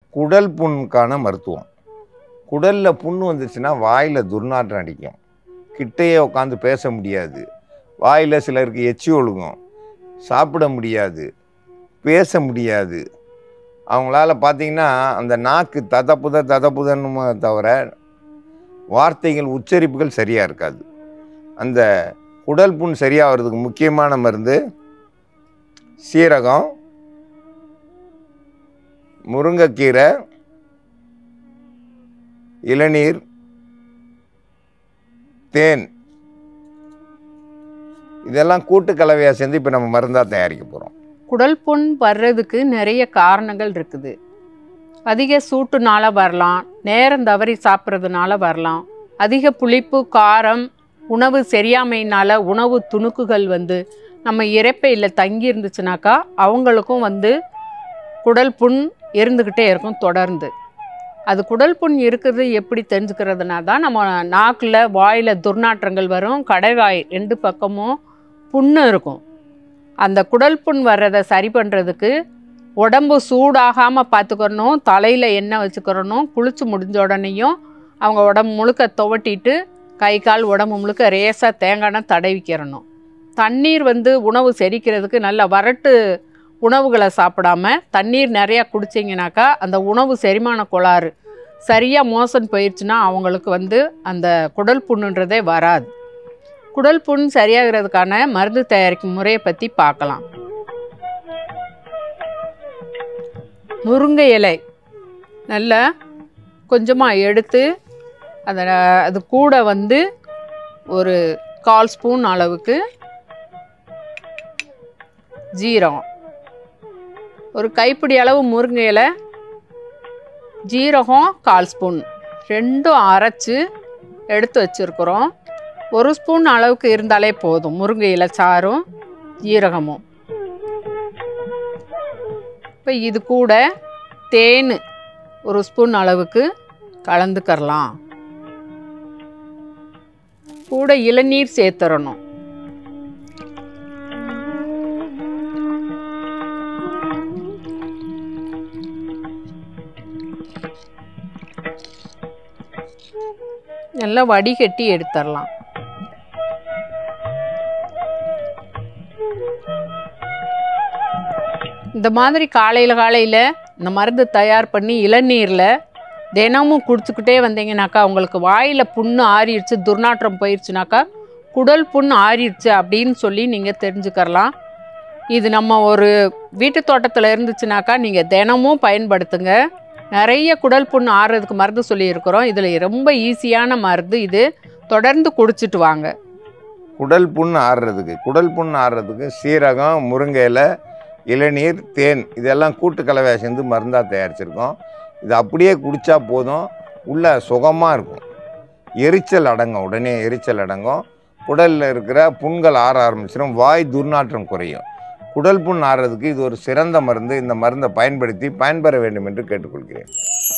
குடல் புண்ணுக்கான மருத்துவம் குடலில் புண்ணு வந்துச்சுன்னா வாயில் துர்நாற்றம் அடிக்கும் கிட்டையே உட்காந்து பேச முடியாது வாயில் சிலருக்கு எச்சி ஒழுகும் சாப்பிட முடியாது பேச முடியாது அவங்களால பார்த்தீங்கன்னா அந்த நாக்கு ததப்புத ததப்புதன்னுமே தவிர வார்த்தைகள் உச்சரிப்புகள் சரியாக இருக்காது அந்த குடல் புண் சரியாகிறதுக்கு முக்கியமான மருந்து சீரகம் முருங்கைக்கீரை இளநீர் தேன் இதெல்லாம் கூட்டு கலவையாக சேர்ந்து இப்போ நம்ம மருந்தாக தயாரிக்க போகிறோம் குடல் புண் வர்றதுக்கு நிறைய காரணங்கள் இருக்குது அதிக சூட்டுனால வரலாம் நேரம் தவறி சாப்பிட்றதுனால வரலாம் அதிக புளிப்பு காரம் உணவு சரியாமையினால உணவு துணுக்குகள் வந்து நம்ம இறைப்பையில் தங்கி இருந்துச்சுனாக்கா அவங்களுக்கும் வந்து குடல் புண் இருந்துக்கிட்டே இருக்கும் தொடர்ந்து அது குடல் புண் இருக்கிறது எப்படி தெரிஞ்சுக்கிறதுனா தான் நம்ம நாக்கில் வாயில் துர்நாற்றங்கள் வரும் கடைவாய் ரெண்டு பக்கமும் புண்ணு இருக்கும் அந்த குடல் புண் வர்றதை சரி பண்ணுறதுக்கு உடம்பு சூடாகாமல் பார்த்துக்கிறணும் தலையில் எண்ணெய் வச்சுக்கிறணும் குளிச்சு முடிஞ்ச உடனேயும் அவங்க உடம்பு முழுக்க துவட்டிட்டு கை கால் உடம்பு முழுக்க ரேசாக தேங்காய் தடவிக்கிறணும் தண்ணீர் வந்து உணவு செரிக்கிறதுக்கு நல்ல வறட்டு உணவுகளை சாப்பிடாம தண்ணீர் நிறையா குடிச்சிங்கனாக்கா அந்த உணவு செரிமான கோளாறு சரியாக மோசன் போயிடுச்சுன்னா அவங்களுக்கு வந்து அந்த குடல் புண்ணுன்றதே வராது குடல் புண் சரியாகிறதுக்கான மருந்து தயாரிக்கும் முறையை பற்றி பார்க்கலாம் முருங்கை இலை நல்லா கொஞ்சமாக எடுத்து அதை அது கூட வந்து ஒரு கால் ஸ்பூன் அளவுக்கு ஜீரகம் ஒரு கைப்பிடி அளவு முருங்கை இலை ஜீரகம் கால் ஸ்பூன் ரெண்டும் அரைச்சு எடுத்து வச்சுருக்குறோம் ஒரு ஸ்பூன் அளவுக்கு இருந்தாலே போதும் முருங்கை இலை சாறும் ஜீரகமும் இப்போ இது கூட தேன் ஒரு ஸ்பூன் அளவுக்கு கலந்துக்கறலாம் கூட இளநீர் சேர்த்துறணும் நல்லா வடிகட்டி எடுத்துடலாம் இந்த மாதிரி காலையில் காலையில் இந்த மருந்து தயார் பண்ணி இளநீரில் தினமும் குடிச்சுக்கிட்டே வந்தீங்கனாக்கா உங்களுக்கு வாயில் புண்ணு ஆறிடுச்சு துர்நாற்றம் போயிடுச்சுனாக்கா குடல் புண் ஆறிடுச்சு அப்படின்னு சொல்லி நீங்கள் தெரிஞ்சுக்கறலாம் இது நம்ம ஒரு வீட்டு தோட்டத்தில் இருந்துச்சுனாக்கா நீங்கள் தினமும் பயன்படுத்துங்க நிறைய குடல் புண் ஆறுறதுக்கு மருந்து சொல்லியிருக்கிறோம் இதில் ரொம்ப ஈஸியான மருந்து இது தொடர்ந்து குடிச்சிட்டு வாங்க குடல் புண் ஆறுறதுக்கு குடல் புண் ஆறுறதுக்கு சீரகம் முருங்கை இலை இளநீர் தேன் இதெல்லாம் கூட்டு கலவையை சேர்ந்து மருந்தாக தயாரிச்சிருக்கோம் இது அப்படியே குடித்தா போதும் உள்ள சுகமாக இருக்கும் எரிச்சல் அடங்கும் உடனே எரிச்சல் அடங்கும் குடலில் இருக்கிற புண்கள் ஆற ஆரம்பிச்சிடும் வாய் துர்நாற்றம் குறையும் குடல் புண் ஆறுறதுக்கு இது ஒரு சிறந்த மருந்து இந்த மருந்தை பயன்படுத்தி பயன்பெற வேண்டும் என்று கேட்டுக்கொள்கிறேன்